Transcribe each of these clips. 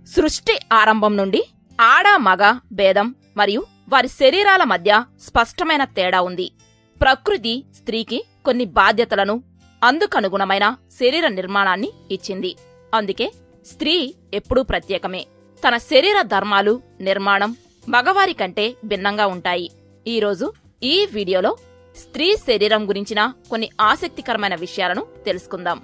సృష్టి ఆరంభం నుండి ఆడ మగ భేదం మరియు వారి శరీరాల మధ్య స్పష్టమైన తేడా ఉంది ప్రకృతి స్త్రీకి కొన్ని బాధ్యతలను అందుకనుగుణమైన శరీర నిర్మాణాన్ని ఇచ్చింది అందుకే స్త్రీ ఎప్పుడూ ప్రత్యేకమే తన శరీర ధర్మాలు నిర్మాణం మగవారి కంటే భిన్నంగా ఉంటాయి ఈరోజు ఈ వీడియోలో స్త్రీ శరీరం గురించిన కొన్ని ఆసక్తికరమైన విషయాలను తెలుసుకుందాం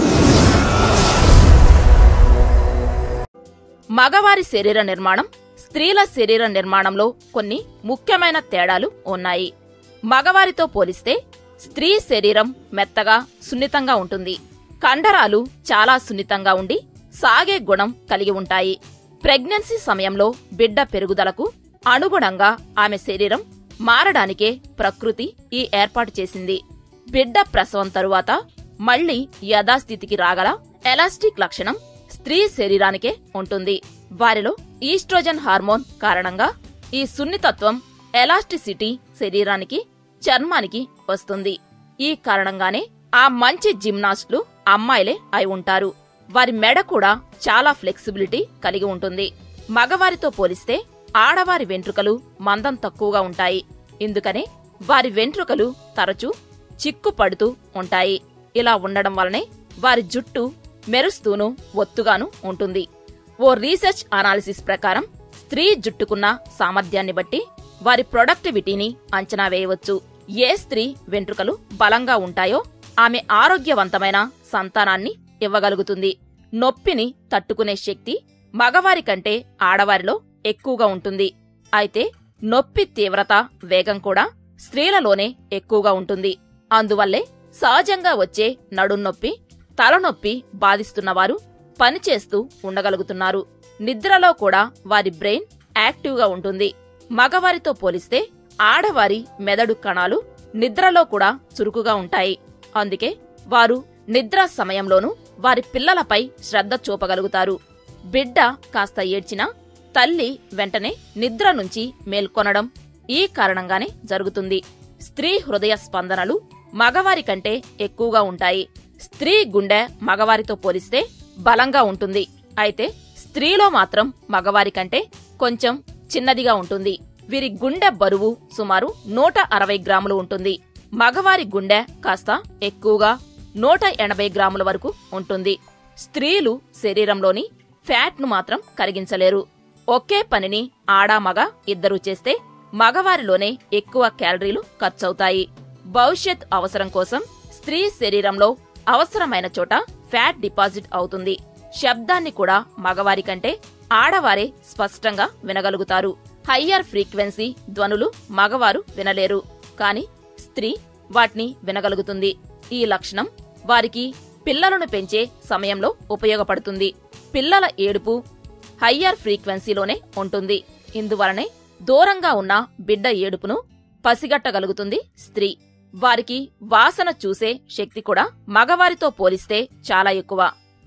మగవారి శరీర నిర్మాణం స్త్రీల శరీర నిర్మాణంలో కొన్ని ముఖ్యమైన తేడాలు ఉన్నాయి మగవారితో పోలిస్తే స్త్రీ శరీరం మెత్తగా సున్నితంగా ఉంటుంది కండరాలు చాలా సున్నితంగా ఉండి సాగే గుణం కలిగి ఉంటాయి ప్రెగ్నెన్సీ సమయంలో బిడ్డ పెరుగుదలకు అనుగుణంగా ఆమె శరీరం మారడానికే ప్రకృతి ఈ ఏర్పాటు చేసింది బిడ్డ ప్రసవం తరువాత మళ్లీ యథాస్థితికి రాగల ఎలాస్టిక్ లక్షణం స్త్రీ శరీరానికే ఉంటుంది వారిలో ఈస్ట్రోజన్ హార్మోన్ కారణంగా ఈ సున్నితత్వం ఎలాస్టిసిటీ శరీరానికి చర్మానికి వస్తుంది ఈ కారణంగానే ఆ మంచి జిమ్నాస్టులు అమ్మాయిలే అయి ఉంటారు వారి మెడ కూడా చాలా ఫ్లెక్సిబిలిటీ కలిగి ఉంటుంది మగవారితో పోలిస్తే ఆడవారి వెంట్రుకలు మందం తక్కువగా ఉంటాయి ఇందుకనే వారి వెంట్రుకలు తరచూ చిక్కు పడుతూ ఉంటాయి ఇలా ఉండడం వల్లనే వారి జుట్టు మెరుస్తూను ఒత్తుగాను ఉంటుంది ఓ రీసెర్చ్ అనాలిసిస్ ప్రకారం స్త్రీ జుట్టుకున్న సామర్థ్యాన్ని బట్టి వారి ప్రొడక్టివిటీని అంచనా వేయవచ్చు ఏ స్త్రీ వెంట్రుకలు బలంగా ఉంటాయో ఆమె ఆరోగ్యవంతమైన సంతానాన్ని ఇవ్వగలుగుతుంది నొప్పిని తట్టుకునే శక్తి మగవారి కంటే ఆడవారిలో ఎక్కువగా ఉంటుంది అయితే నొప్పి తీవ్రత వేగం కూడా స్త్రీలలోనే ఎక్కువగా ఉంటుంది అందువల్లే సహజంగా వచ్చే నడున్నొప్పి తలనొప్పి బాధిస్తున్నవారు పనిచేస్తూ ఉండగలుగుతున్నారు నిద్రలో కూడా వారి బ్రెయిన్ యాక్టివ్గా ఉంటుంది మగవారితో పోలిస్తే ఆడవారి మెదడు కణాలు నిద్రలో కూడా చురుకుగా ఉంటాయి అందుకే వారు నిద్ర సమయంలోనూ వారి పిల్లలపై శ్రద్ధ చూపగలుగుతారు బిడ్డ కాస్త ఏడ్చినా తల్లి వెంటనే నిద్ర నుంచి మేల్కొనడం ఈ కారణంగానే జరుగుతుంది స్త్రీ హృదయ స్పందనలు మగవారి కంటే ఎక్కువగా ఉంటాయి స్త్రీ గుండె మగవారితో పోలిస్తే బలంగా ఉంటుంది అయితే స్త్రీలో మాత్రం మగవారి కంటే కొంచెం చిన్నదిగా ఉంటుంది వీరి గుండె బరువు సుమారు నూట అరవై గ్రాములు ఉంటుంది మగవారి గుండె కాస్త ఎక్కువగా నూట ఎనభై గ్రాముల వరకు ఉంటుంది స్త్రీలు శరీరంలోని ఫ్యాట్ను మాత్రం కరిగించలేరు ఒకే పనిని ఆడా మగ ఇద్దరూ చేస్తే మగవారిలోనే ఎక్కువ క్యాలరీలు ఖర్చవుతాయి భవిష్యత్ అవసరం కోసం స్త్రీ శరీరంలో అవసరమైన చోట ఫ్యాట్ డిపాజిట్ అవుతుంది శబ్దాన్ని కూడా మగవారి కంటే ఆడవారే స్పష్టంగా వినగలుగుతారు హయ్యర్ ఫ్రీక్వెన్సీ ధ్వనులు మగవారు వినలేరు కాని స్త్రీ వాటిని వినగలుగుతుంది ఈ లక్షణం వారికి పిల్లలను పెంచే సమయంలో ఉపయోగపడుతుంది పిల్లల ఏడుపు హయ్యర్ ఫ్రీక్వెన్సీలోనే ఉంటుంది ఇందువలనే దూరంగా ఉన్న బిడ్డ ఏడుపును పసిగట్టగలుగుతుంది స్త్రీ వారికి వాసన చూసే శక్తి కూడా మగవారితో పోలిస్తే చాలా ఎక్కువ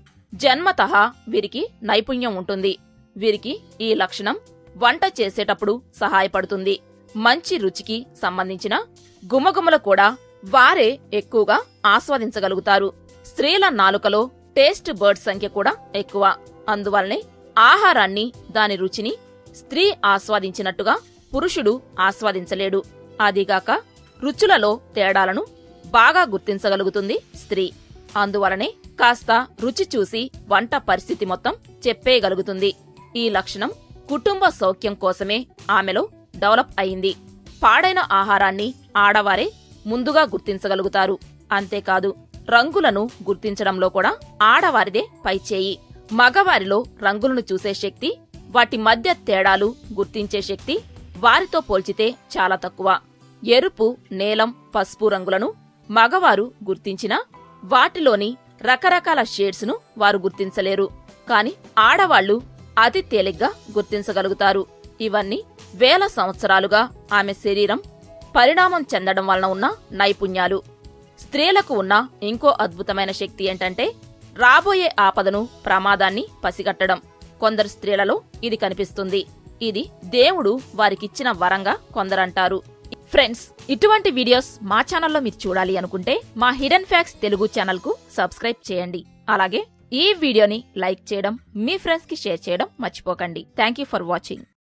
జన్మతః వీరికి నైపుణ్యం ఉంటుంది వీరికి ఈ లక్షణం వంట చేసేటప్పుడు సహాయపడుతుంది మంచి రుచికి సంబంధించిన గుమగుమలు కూడా వారే ఎక్కువగా ఆస్వాదించగలుగుతారు స్త్రీల నాలుకలో టేస్ట్ బర్డ్ సంఖ్య కూడా ఎక్కువ అందువల్లనే ఆహారాన్ని దాని రుచిని స్త్రీ ఆస్వాదించినట్టుగా పురుషుడు ఆస్వాదించలేడు అదిగాక రుచులలో తేడాలను బాగా గుర్తించగలుగుతుంది స్త్రీ అందువలనే కాస్త రుచి చూసి వంట పరిస్థితి మొత్తం చెప్పేయగలుగుతుంది ఈ లక్షణం కుటుంబ సౌఖ్యం కోసమే ఆమెలో డెవలప్ అయింది పాడైన ఆహారాన్ని ఆడవారే ముందుగా గుర్తించగలుగుతారు అంతేకాదు రంగులను గుర్తించడంలో కూడా ఆడవారిదే పైచేయి మగవారిలో రంగులను చూసే శక్తి వాటి మధ్య తేడాలు గుర్తించే శక్తి వారితో పోల్చితే చాలా తక్కువ ఎరుపు నీలం పసుపు రంగులను మగవారు గుర్తించినా వాటిలోని రకరకాల షేడ్స్ ను వారు గుర్తించలేరు కాని ఆడవాళ్లు అతి తేలిగ్గా గుర్తించగలుగుతారు ఇవన్నీ వేల సంవత్సరాలుగా ఆమె శరీరం పరిణామం చెందడం వలన ఉన్న నైపుణ్యాలు స్త్రీలకు ఉన్న ఇంకో అద్భుతమైన శక్తి ఏంటంటే రాబోయే ఆపదను ప్రమాదాన్ని పసిగట్టడం కొందరు స్త్రీలలో ఇది కనిపిస్తుంది ఇది దేవుడు వారికిచ్చిన వరంగా కొందరంటారు ఫ్రెండ్స్ ఇటువంటి వీడియోస్ మా ఛానల్లో మీరు చూడాలి అనుకుంటే మా హిడెన్ ఫ్యాక్స్ తెలుగు ఛానల్ కు సబ్స్క్రైబ్ చేయండి అలాగే ఈ వీడియోని లైక్ చేయడం మీ ఫ్రెండ్స్ కి షేర్ చేయడం మర్చిపోకండి థ్యాంక్ యూ ఫర్ వాచింగ్